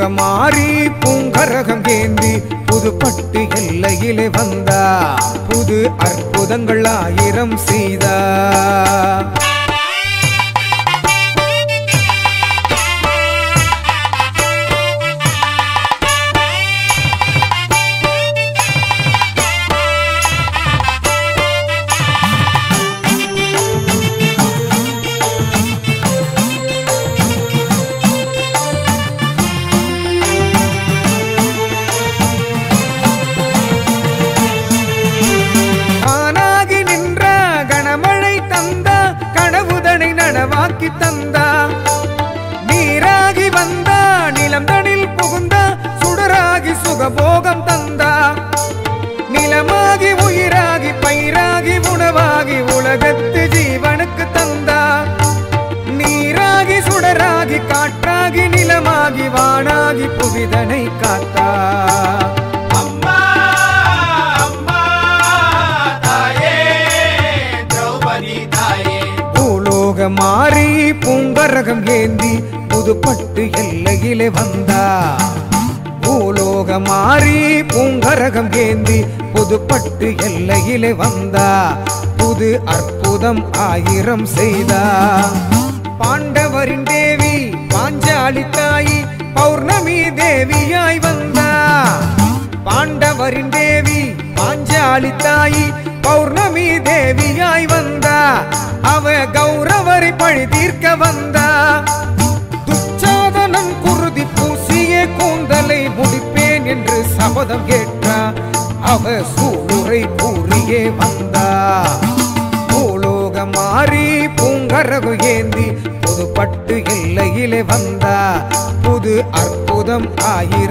மாறி பூங்கரகம் ஏந்தி புதுப்பட்டு எல்லையிலே வந்தா புது அற்புதங்கள் ஆயிரம் செய்தா ஆனாகி நின்ற கனமழை தந்தா கனவுதனை நனவாக்கி தந்தா நீராகி வந்தா நிலம் தனில் புகுந்தா சுடராகி சுகபோகம் தந்தா நிலமாகி உயிராகி பயிராகி உணவாகி உலகத்து ஜீவனுக்கு தந்தா நீராகி சுடராகி காற்றாகி நிலமாகி வானாகி புவிதனை காத்தா அம்மா அம்மா தாயே திரௌபதி தாயே பூலோக மாறி பூங்கரகம் ஏந்தி புதுப்பட்டு எல்லையிலே வந்தா பூலோக மாறி பூங்கரகம் ஏந்தி புதுப்பட்டு எல்லையிலே வந்தா புது அற்புதம் ஆயிரம் செய்தா பாண்டவரின் தேவி பாஞ்சாலி தாயி பௌர்ணமி தேவியாய் வந்தா பாண்டவரின் தேவி பாஞ்சாலி தாயி பௌர்ணமி தேவியாய் வந்தா அவ கௌரவரை பழி தீர்க்க வந்தா துச்சாதனம் குருதி பூசிய கூந்தலை முடிப்பேன் என்று சபதம் கேட்டா அவ சூளுரை கூறியே வந்தா பூலோக மாறி பூங்கரகு ஏந்தி புதுப்பட்டு எல்லையிலே வந்தா புது அற்புதம் ஆயிரம்